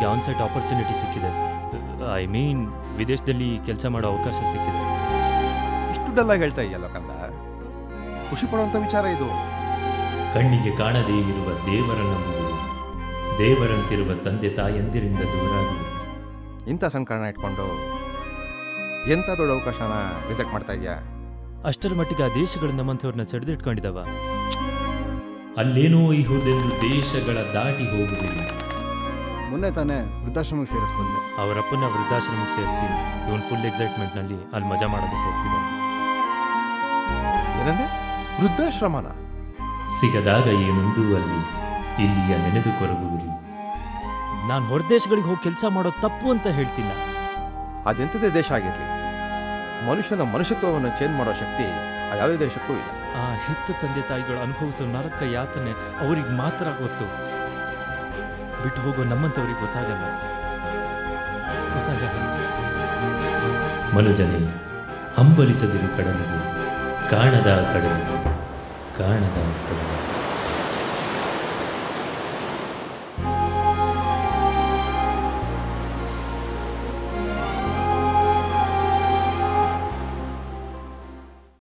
ನನಗೆ onsite opportunity ಸಿಕ್ಕಿದೆ I mean ವಿದೇಶದಲ್ಲಿ ಕೆಲಸ ಮಾಡೋ ಅವಕಾಶ ಸಿಕ್ಕಿದೆ ಇಷ್ಟು ಡಲ್ಲಾಗಿ ಹೇಳ್ತಾ ಇದೆಯಲ್ಲ ಕಂದ ಖುಷಿ ಪಡುವಂಥ ವಿಚಾರ ಇದು ಕಣ್ಣಿಗೆ ಕಾಣದೇ ಇರುವ ದೇವರನ್ನ ನಂಬುವುದು ದೇವರಂತಿರುವ ತಂದೆ ತಾಯಂದಿರಿಂದ ದೂರಾಗುವುದು ಇಂಥ ಸಣ್ಣ ಕಾರಣ ಇಟ್ಕೊಂಡು ಎಂಥ ದೊಡ್ಡ ಅವಕಾಶನ ರಿಜೆಕ್ಟ್ ಮಾಡ್ತಾ ಇದೆಯಾ ಅಷ್ಟರ ಮಟ್ಟಿಗೆ ಆ ದೇಶಗಳು ನಮ್ಮಂಥವ್ರನ್ನ ಸೆಳೆದಿಟ್ಕೊಂಡಿದ್ದಾವ ಅಲ್ಲೇನೋ ಇಹುದೆಂದು ದೇಶಗಳ ದಾಟಿ ಹೋಗುವುದಿಲ್ಲ ಮೊನ್ನೆ ತಾನೇ ವೃದ್ಧಾಶ್ರಮಕ್ಕೆ ಸೇರಿಸ್ಬಂದೆ ಅವರಪ್ಪನ ವೃದ್ಧಾಶ್ರಮಕ್ಕೆ ಸೇರಿಸಿ ಇವನು ಫುಲ್ ಎಕ್ಸೈಟ್ಮೆಂಟ್ನಲ್ಲಿ ಅಲ್ಲಿ ಮಜಾ ಮಾಡೋದಕ್ಕೆ ಹೋಗ್ತಿದ್ದಾನೆ ಏನಂದ್ರೆ ವೃದ್ಧಾಶ್ರಮನ ಸಿಗದಾಗ ಏನೊಂದೂ ಅಲ್ಲಿ ಇಲ್ಲಿಯ ನೆನೆದು ಕೊರಗುವಿರಿ ನಾನು ಹೊರದೇಶಗಳಿಗೆ ಹೋಗಿ ಕೆಲಸ ಮಾಡೋದು ತಪ್ಪು ಅಂತ ಹೇಳ್ತಿಲ್ಲ ಅದೆಂಥದೇ ದೇಶ ಆಗಿರಲಿ ಮನುಷ್ಯನ ಮನುಷ್ಯತ್ವವನ್ನು ಚೇಂಜ್ ಮಾಡೋ ಶಕ್ತಿ ಆ ಯಾವುದೇ ದೇಶಕ್ಕೂ ಇಲ್ಲ ಆ ಹೆತ್ತ ತಂದೆ ತಾಯಿಗಳು ಅನುಭವಿಸೋ ನರಕ ಯಾತನೆ ಅವ್ರಿಗೆ ಮಾತ್ರ ಗೊತ್ತು ಬಿಟ್ಟು ಹೋಗೋ ನಮ್ಮಂಥವ್ರಿಗೆ ಗೊತ್ತಾಗಲ್ಲ ಗೊತ್ತಾಗಲ್ಲ ಮನುಜನೇ ಹಂಬಲಿಸದಿರು ಕಡಲಿಗೆ ಕಾಣದ ಕಡಲು ಕಾಣದ ಕಡಲು